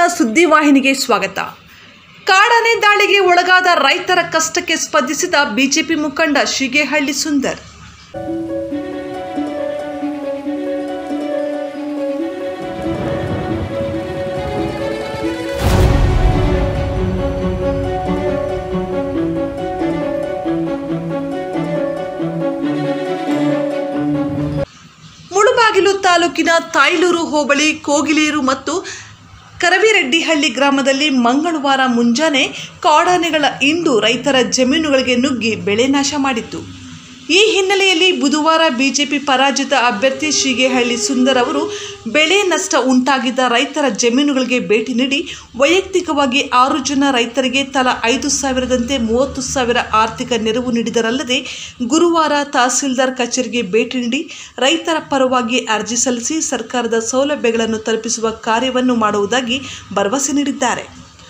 ಸುದ್ದಿವಾಹಿನಿಗೆ ಸ್ವಾಗತ ಕಾಡಾನೆ ದಾಳಿಗೆ ಒಳಗಾದ ರೈತರ ಕಷ್ಟಕ್ಕೆ ಸ್ಪಂದಿಸಿದ ಬಿಜೆಪಿ ಮುಖಂಡ ಶಿಗೇಹಳ್ಳಿ ಸುಂದರ್ ಮುಳುಬಾಗಿಲು ತಾಲೂಕಿನ ತಾಯ್ಲೂರು ಹೋಬಳಿ ಕೋಗಿಲೇರು ಮತ್ತು ಕರವಿರೆಡ್ಡಿಹಳ್ಳಿ ಗ್ರಾಮದಲ್ಲಿ ಮಂಗಳವಾರ ಮುಂಜಾನೆ ಕಾಡಾನೆಗಳ ಇಂಡು ರೈತರ ಜಮೀನುಗಳಿಗೆ ನುಗ್ಗಿ ಬೆಳೆ ನಾಶ ಮಾಡಿತ್ತು ಈ ಹಿನ್ನೆಲೆಯಲ್ಲಿ ಬುಧವಾರ ಬಿಜೆಪಿ ಪರಾಜಿತ ಅಭ್ಯರ್ಥಿ ಶಿಗೇಹಳ್ಳಿ ಸುಂದರ್ ಅವರು ಬೆಳೆ ನಷ್ಟ ಉಂಟಾಗಿದ್ದ ರೈತರ ಜಮೀನುಗಳಿಗೆ ಭೇಟಿ ನೀಡಿ ವೈಯಕ್ತಿಕವಾಗಿ ಆರು ಜನ ರೈತರಿಗೆ ತಲಾ ಐದು ಸಾವಿರದಂತೆ ಮೂವತ್ತು ಸಾವಿರ ಆರ್ಥಿಕ ನೆರವು ನೀಡಿದರಲ್ಲದೆ ಗುರುವಾರ ತಹಸೀಲ್ದಾರ್ ಕಚೇರಿಗೆ ಭೇಟಿ ನೀಡಿ ರೈತರ ಪರವಾಗಿ ಅರ್ಜಿ ಸಲ್ಲಿಸಿ ಸರ್ಕಾರದ ಸೌಲಭ್ಯಗಳನ್ನು ತಲುಪಿಸುವ ಕಾರ್ಯವನ್ನು ಮಾಡುವುದಾಗಿ ಭರವಸೆ ನೀಡಿದ್ದಾರೆ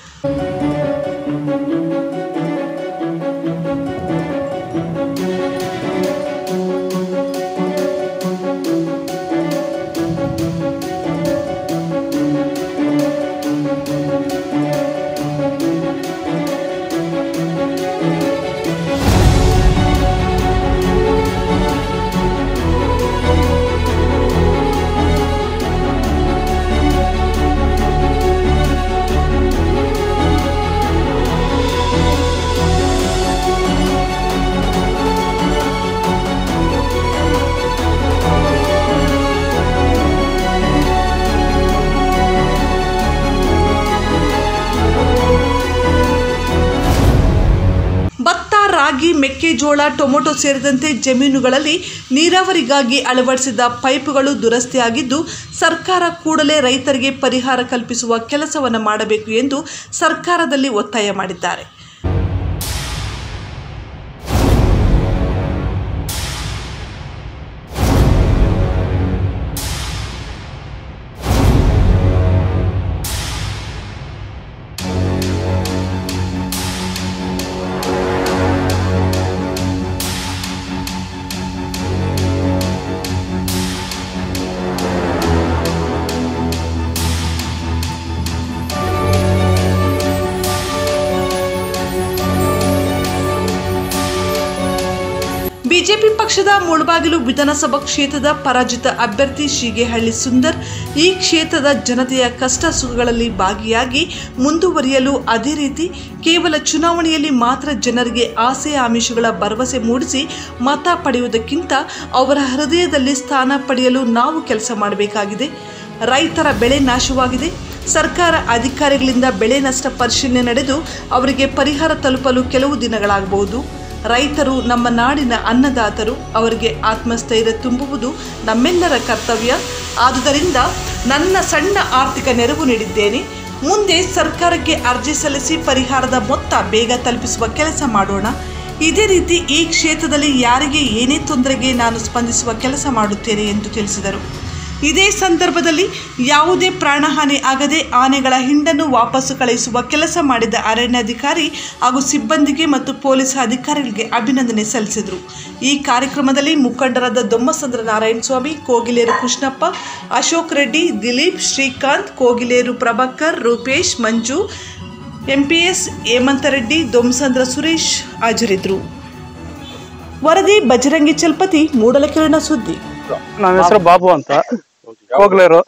ಭತ್ತ ರಾಗಿ ಮೆಕ್ಕೆಜೋಳ ಟೊಮೊಟೊ ಸೇರಿದಂತೆ ಜಮೀನುಗಳಲ್ಲಿ ನೀರಾವರಿಗಾಗಿ ಅಳವಡಿಸಿದ ಪೈಪುಗಳು ದುರಸ್ತಿಯಾಗಿದ್ದು ಸರ್ಕಾರ ಕೂಡಲೇ ರೈತರಿಗೆ ಪರಿಹಾರ ಕಲ್ಪಿಸುವ ಕೆಲಸವನ್ನು ಮಾಡಬೇಕು ಎಂದು ಸರ್ಕಾರದಲ್ಲಿ ಒತ್ತಾಯ ಮಾಡಿದ್ದಾರೆ ಬಿಜೆಪಿ ಪಕ್ಷದ ಮುಳಬಾಗಿಲು ವಿಧಾನಸಭಾ ಕ್ಷೇತ್ರದ ಪರಾಜಿತ ಅಭ್ಯರ್ಥಿ ಶಿಗೇಹಳ್ಳಿ ಸುಂದರ್ ಈ ಕ್ಷೇತ್ರದ ಜನತೆಯ ಕಷ್ಟ ಸುಖಗಳಲ್ಲಿ ಭಾಗಿಯಾಗಿ ಮುಂದುವರಿಯಲು ಅದೇ ರೀತಿ ಕೇವಲ ಚುನಾವಣೆಯಲ್ಲಿ ಮಾತ್ರ ಜನರಿಗೆ ಆಸೆ ಆಮಿಷಗಳ ಭರವಸೆ ಮೂಡಿಸಿ ಮತ ಪಡೆಯುವುದಕ್ಕಿಂತ ಅವರ ಹೃದಯದಲ್ಲಿ ಸ್ಥಾನ ಪಡೆಯಲು ನಾವು ಕೆಲಸ ಮಾಡಬೇಕಾಗಿದೆ ರೈತರ ಬೆಳೆ ನಾಶವಾಗಿದೆ ಸರ್ಕಾರ ಅಧಿಕಾರಿಗಳಿಂದ ಬೆಳೆ ನಷ್ಟ ಪರಿಶೀಲನೆ ನಡೆದು ಅವರಿಗೆ ಪರಿಹಾರ ತಲುಪಲು ಕೆಲವು ದಿನಗಳಾಗಬಹುದು ರೈತರು ನಮ್ಮ ನಾಡಿನ ಅನ್ನದಾತರು ಅವರಿಗೆ ಆತ್ಮಸ್ಥೈರ್ಯ ತುಂಬುವುದು ನಮ್ಮೆಲ್ಲರ ಕರ್ತವ್ಯ ಆದುದರಿಂದ ನನ್ನ ಸಣ್ಣ ಆರ್ಥಿಕ ನೆರವು ನೀಡಿದ್ದೇನೆ ಮುಂದೆ ಸರ್ಕಾರಕ್ಕೆ ಅರ್ಜಿ ಸಲ್ಲಿಸಿ ಪರಿಹಾರದ ಮೊತ್ತ ಬೇಗ ತಲುಪಿಸುವ ಕೆಲಸ ಮಾಡೋಣ ಇದೇ ರೀತಿ ಈ ಕ್ಷೇತ್ರದಲ್ಲಿ ಯಾರಿಗೆ ಏನೇ ತೊಂದರೆಗೆ ನಾನು ಸ್ಪಂದಿಸುವ ಕೆಲಸ ಮಾಡುತ್ತೇನೆ ಎಂದು ತಿಳಿಸಿದರು ಇದೇ ಸಂದರ್ಭದಲ್ಲಿ ಯಾವುದೇ ಪ್ರಾಣಹಾನಿ ಆಗದೆ ಆನೆಗಳ ಹಿಂಡನ್ನು ವಾಪಸ್ಸು ಕಳುಹಿಸುವ ಕೆಲಸ ಮಾಡಿದ ಅರಣ್ಯಾಧಿಕಾರಿ ಹಾಗೂ ಸಿಬ್ಬಂದಿಗೆ ಮತ್ತು ಪೊಲೀಸ್ ಅಧಿಕಾರಿಗಳಿಗೆ ಅಭಿನಂದನೆ ಸಲ್ಲಿಸಿದರು ಈ ಕಾರ್ಯಕ್ರಮದಲ್ಲಿ ಮುಖಂಡರಾದ ದೊಮ್ಮಸಂದ್ರ ನಾರಾಯಣಸ್ವಾಮಿ ಕೋಗಿಲೇರು ಕೃಷ್ಣಪ್ಪ ಅಶೋಕ್ ರೆಡ್ಡಿ ದಿಲೀಪ್ ಶ್ರೀಕಾಂತ್ ಕೋಗಿಲೇರು ಪ್ರಭಾಕರ್ ರೂಪೇಶ್ ಮಂಜು ಎಂಪಿಎಸ್ ಹೇಮಂತರೆಡ್ಡಿ ದೊಮ್ಮಸಂದ್ರ ಸುರೇಶ್ ಹಾಜರಿದ್ದರು ವರದಿ ಬಜರಂಗಿ ಚಲ್ಪತಿ ಮೂಡಲಕಿರಣ ಸುದ್ದಿ ನನ್ನ ಹೆಸರು ಬಾಬು ಅಂತ ಕೋಗ್ಲೇರು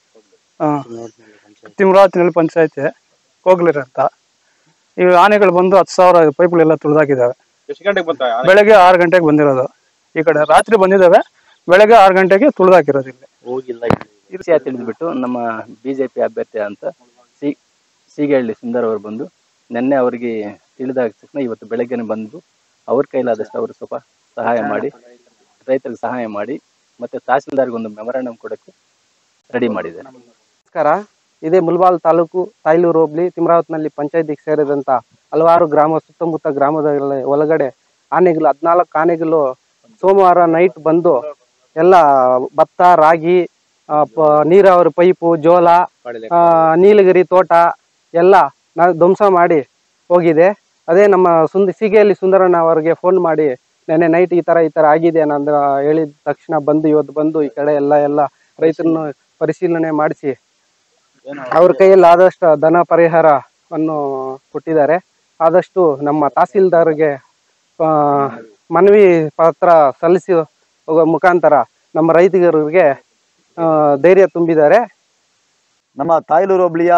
ತಿಮ್ರಾವತಿನಲ್ಲಿ ಪಂಚಾಯತಿ ಕೋಗ್ಲೇರು ಅಂತ ಈ ಆನೆಗಳು ಬಂದು ಹತ್ತು ಸಾವಿರ ಪೈಪ್ಗಳೆಲ್ಲ ತುಳಿದಾಕಿದ್ದಾವೆ ಎಷ್ಟು ಗಂಟೆಗೆ ಬಂತ ಬೆಳಗ್ಗೆ ಆರು ಗಂಟೆಗೆ ಬಂದಿರೋದು ಈ ಕಡೆ ರಾತ್ರಿ ಬಂದಿದ್ದಾವೆ ಬೆಳಗ್ಗೆ ಆರು ಗಂಟೆಗೆ ತುಳಿದಾಕಿರೋದು ಇಲ್ಲಿ ಹೋಗಿಲ್ಲ ವಿಷಯ ತಿಳಿದ್ಬಿಟ್ಟು ನಮ್ಮ ಬಿಜೆಪಿ ಅಭ್ಯರ್ಥಿ ಅಂತ ಸಿ ಸೀಗಹಳ್ಳಿ ಸುಂದರ್ ಅವರು ಬಂದು ನಿನ್ನೆ ಅವರಿಗೆ ತಿಳಿದಾಗ ತಕ್ಷಣ ಇವತ್ತು ಬೆಳಗ್ಗೆನೆ ಬಂದು ಅವ್ರ ಕೈಲಾದಷ್ಟು ಅವರು ಸ್ವಲ್ಪ ಸಹಾಯ ಮಾಡಿ ರೈತರಿಗೆ ಸಹಾಯ ಮಾಡಿ ಮತ್ತೆ ತಹಸೀಲ್ದಾರ್ಗೆ ಒಂದು ಮೆಮೊರಾಂಡಮ್ ಕೊಡಕ್ಕೆ ರೆಡಿ ಮಾಡಿದ್ದಾರೆ ನಮಸ್ಕಾರ ಇದೇ ಮುಲ್ಬಾಲ್ ತಾಲೂಕು ತಾಯ್ಲೂರು ಹೋಬಳಿ ತಿಮ್ರಾವತ್ನಲ್ಲಿ ಪಂಚಾಯತಿಗೆ ಸೇರಿದಂತ ಹಲವಾರು ಗ್ರಾಮ ಸುತ್ತಮುತ್ತ ಗ್ರಾಮದ ಒಳಗಡೆ ಆನೆಗಳು ಹದಿನಾಲ್ಕು ಆನೆಗಳು ಸೋಮವಾರ ನೈಟ್ ಬಂದು ಎಲ್ಲ ಭತ್ತ ರಾಗಿ ಆ, ಪ- ನೀರಾವರಿ ಪೈಪು ಜೋಳ ಆ, ನೀಲಗಿರಿ ತೋಟ ಎಲ್ಲ ನಾ ಧ್ವಂಸ ಮಾಡಿ ಹೋಗಿದೆ ಅದೇ ನಮ್ಮ ಸುಂದ ಸೀಗೆಯಲ್ಲಿ ಸುಂದರಣ್ಣ ಅವರಿಗೆ ಫೋನ್ ಮಾಡಿ ನೆನ್ನೆ ನೈಟ್ ಈ ತರ ಈ ತರ ಆಗಿದೆ ಅನ್ನೋದ್ರ ಹೇಳಿದ ತಕ್ಷಣ ಬಂದು ಇವತ್ತು ಬಂದು ಈ ಕಡೆ ಎಲ್ಲ ಎಲ್ಲ ರೈತರನ್ನು ಪರಿಶೀಲನೆ ಮಾಡಿಸಿ ಅವ್ರ ಕೈಯಲ್ಲಿ ಆದಷ್ಟು ಧನ ಪರಿಹಾರವನ್ನು ಕೊಟ್ಟಿದ್ದಾರೆ ಆದಷ್ಟು ನಮ್ಮ ತಹಸೀಲ್ದಾರ್ಗೆ ಆ, ಮನವಿ ಪತ್ರ ಸಲ್ಲಿಸಿ ಹೋಗೋ ಮುಖಾಂತರ ನಮ್ಮ ರೈತರಿಗೆ ಆ, ಧೈರ್ಯ ತುಂಬಿದ್ದಾರೆ ನಮ್ಮ ತಾಯ್ಲೂರು ಹೋಬಳಿಯ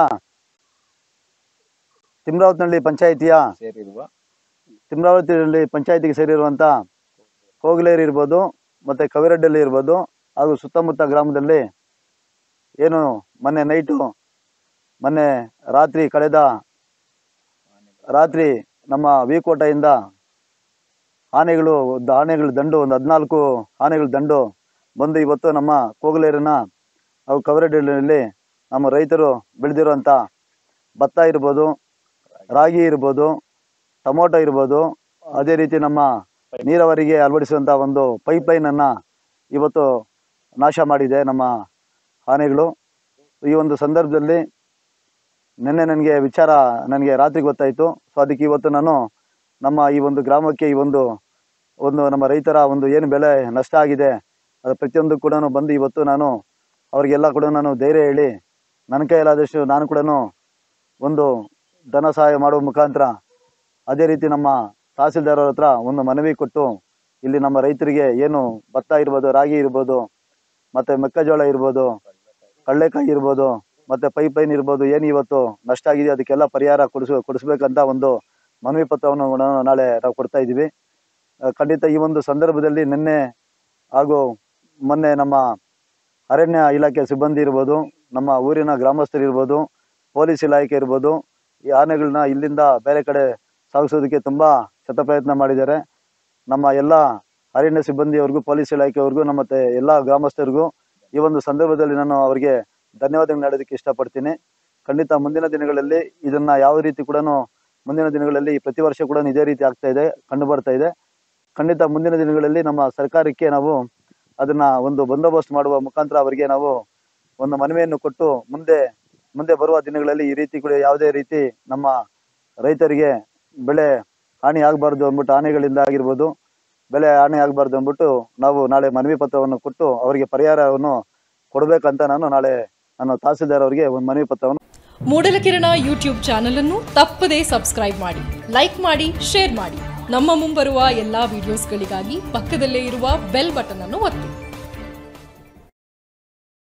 ತಿಮ್ರಾವತಿನಹಳ್ಳಿ ಪಂಚಾಯಿತಿಯ ತಿಮ್ರಾವತಿನಲ್ಲಿ ಪಂಚಾಯಿತಿಗೆ ಸೇರಿರುವಂಥ ಕೋಗಿಲೇರಿ ಇರ್ಬೋದು ಮತ್ತು ಕವಿರಡ್ಡಲ್ಲಿ ಇರ್ಬೋದು ಹಾಗೂ ಸುತ್ತಮುತ್ತ ಗ್ರಾಮದಲ್ಲಿ ಏನು ಮೊನ್ನೆ ನೈಟು ಮೊನ್ನೆ ರಾತ್ರಿ ಕಳೆದ ರಾತ್ರಿ ನಮ್ಮ ವಿಕೋಟೆಯಿಂದ ಆನೆಗಳು ಒಂದು ಆನೆಗಳ ದಂಡು ಒಂದು ಹದಿನಾಲ್ಕು ಆನೆಗಳ ದಂಡು ಬಂದು ಇವತ್ತು ನಮ್ಮ ಕೋಗಲೇರಿನ ಹಾಗೂ ಕವರಡ್ಡಿಯಲ್ಲಿ ನಮ್ಮ ರೈತರು ಬೆಳೆದಿರುವಂಥ ಭತ್ತ ಇರ್ಬೋದು ರಾಗಿ ಇರ್ಬೋದು ಟೊಮೊಟೊ ಇರ್ಬೋದು ಅದೇ ರೀತಿ ನಮ್ಮ ನೀರಾವರಿಗೆ ಅಳವಡಿಸುವಂಥ ಒಂದು ಪೈಪ್ ಲೈನನ್ನು ಇವತ್ತು ನಾಶ ಮಾಡಿದೆ ನಮ್ಮ ಆನೆಗಳು ಈ ಒಂದು ಸಂದರ್ಭದಲ್ಲಿ ನಿನ್ನೆ ನನಗೆ ವಿಚಾರ ನನಗೆ ರಾತ್ರಿ ಗೊತ್ತಾಯಿತು ಸೊ ಅದಕ್ಕೆ ಇವತ್ತು ನಾನು ನಮ್ಮ ಈ ಒಂದು ಗ್ರಾಮಕ್ಕೆ ಈ ಒಂದು ಒಂದು ನಮ್ಮ ರೈತರ ಒಂದು ಏನು ಬೆಳೆ ನಷ್ಟ ಆಗಿದೆ ಅದು ಪ್ರತಿಯೊಂದು ಕೂಡ ಬಂದು ಇವತ್ತು ನಾನು ಅವರಿಗೆಲ್ಲ ಕೂಡ ನಾನು ಧೈರ್ಯ ಹೇಳಿ ನನ್ನ ಕೈಯಲ್ಲಾದಷ್ಟು ನಾನು ಕೂಡ ಒಂದು ಧನ ಸಹಾಯ ಮಾಡುವ ಮುಖಾಂತರ ಅದೇ ರೀತಿ ನಮ್ಮ ತಹಸೀಲ್ದಾರ್ ಅವ್ರ ಹತ್ರ ಒಂದು ಮನವಿ ಕೊಟ್ಟು ಇಲ್ಲಿ ನಮ್ಮ ರೈತರಿಗೆ ಏನು ಭತ್ತ ಇರ್ಬೋದು ರಾಗಿ ಇರ್ಬೋದು ಮತ್ತು ಮೆಕ್ಕೆಜೋಳ ಇರ್ಬೋದು ಕಡಲೆಕಾಯಿ ಇರ್ಬೋದು ಮತ್ತು ಪೈಪ್ ಲೈನ್ ಇರ್ಬೋದು ಏನು ಇವತ್ತು ನಷ್ಟ ಆಗಿದೆ ಅದಕ್ಕೆಲ್ಲ ಪರಿಹಾರ ಕೊಡಿಸ ಕೊಡಿಸ್ಬೇಕಂತ ಒಂದು ಮನವಿ ಪತ್ರವನ್ನು ಕೂಡ ನಾಳೆ ನಾವು ಕೊಡ್ತಾ ಇದ್ದೀವಿ ಆ, ಖಂಡಿತ ಈ ಒಂದು ಸಂದರ್ಭದಲ್ಲಿ ನಿನ್ನೆ ಹಾಗೂ ಮೊನ್ನೆ ನಮ್ಮ ಅರಣ್ಯ ಇಲಾಖೆ ಸಿಬ್ಬಂದಿ ಇರ್ಬೋದು ನಮ್ಮ ಊರಿನ ಗ್ರಾಮಸ್ಥರು ಇರ್ಬೋದು ಪೊಲೀಸ್ ಇಲಾಖೆ ಇರ್ಬೋದು ಈ ಆನೆಗಳನ್ನ ಇಲ್ಲಿಂದ ಬೇರೆ ಕಡೆ ಸಾಗಿಸೋದಕ್ಕೆ ತುಂಬ ಶತಪ್ರಯತ್ನ ಮಾಡಿದ್ದಾರೆ ನಮ್ಮ ಎಲ್ಲ ಅರಣ್ಯ ಸಿಬ್ಬಂದಿಯವ್ರಿಗೂ ಪೊಲೀಸ್ ಇಲಾಖೆಯವ್ರಿಗೂ ನಮ್ಮ ಮತ್ತೆ ಎಲ್ಲ ಗ್ರಾಮಸ್ಥರಿಗೂ ಈ ಒಂದು ಸಂದರ್ಭದಲ್ಲಿ ನಾನು ಅವರಿಗೆ ಧನ್ಯವಾದಗಳು ನೀಡೋದಕ್ಕೆ ಇಷ್ಟಪಡ್ತೀನಿ ಖಂಡಿತ ಮುಂದಿನ ದಿನಗಳಲ್ಲಿ ಇದನ್ನ ಯಾವ ರೀತಿ ಕೂಡ ಮುಂದಿನ ದಿನಗಳಲ್ಲಿ ಪ್ರತಿ ವರ್ಷ ಕೂಡ ಇದೇ ರೀತಿ ಆಗ್ತಾ ಇದೆ ಕಂಡು ಬರ್ತಾ ಇದೆ ಖಂಡಿತ ಮುಂದಿನ ದಿನಗಳಲ್ಲಿ ನಮ್ಮ ಸರ್ಕಾರಕ್ಕೆ ನಾವು ಅದನ್ನ ಒಂದು ಬಂದೋಬಸ್ತ್ ಮಾಡುವ ಮುಖಾಂತರ ಅವರಿಗೆ ನಾವು ಒಂದು ಮನವಿಯನ್ನು ಕೊಟ್ಟು ಮುಂದೆ ಮುಂದೆ ಬರುವ ದಿನಗಳಲ್ಲಿ ಈ ರೀತಿ ಕೂಡ ಯಾವುದೇ ರೀತಿ ನಮ್ಮ ರೈತರಿಗೆ ಬೆಳೆ ಹಾನಿ ಆಗಬಾರ್ದು ಅಂದ್ಬಿಟ್ಟು ಆನೆಗಳಿಂದ ಆಗಿರ್ಬೋದು ಬೆಳೆ ಹಾನಿ ಆಗಬಾರ್ದು ಅಂದ್ಬಿಟ್ಟು ನಾವು ನಾಳೆ ಮನವಿ ಪತ್ರವನ್ನು ಕೊಟ್ಟು ಅವರಿಗೆ ಪರಿಹಾರವನ್ನು ಕೊಡಬೇಕಂತ ನಾನು ನಾಳೆ ನಾನು ತಹಸೀಲ್ದಾರ್ ಅವರಿಗೆ ಒಂದು ಮನವಿ ಪತ್ರವನ್ನು ಮೂಡಲಕಿರಣ ಯೂಟ್ಯೂಬ್ ಚಾನಲ್ ಅನ್ನು ತಪ್ಪದೇ ಸಬ್ಸ್ಕ್ರೈಬ್ ಮಾಡಿ ಲೈಕ್ ಮಾಡಿ ಶೇರ್ ಮಾಡಿ ನಮ್ಮ ಮುಂಬರುವ ಎಲ್ಲಾ ವಿಡಿಯೋಸ್ಗಳಿಗಾಗಿ ಪಕ್ಕದಲ್ಲೇ ಇರುವ ಬೆಲ್ ಬಟನ್ ಅನ್ನು ಒತ್ತಿ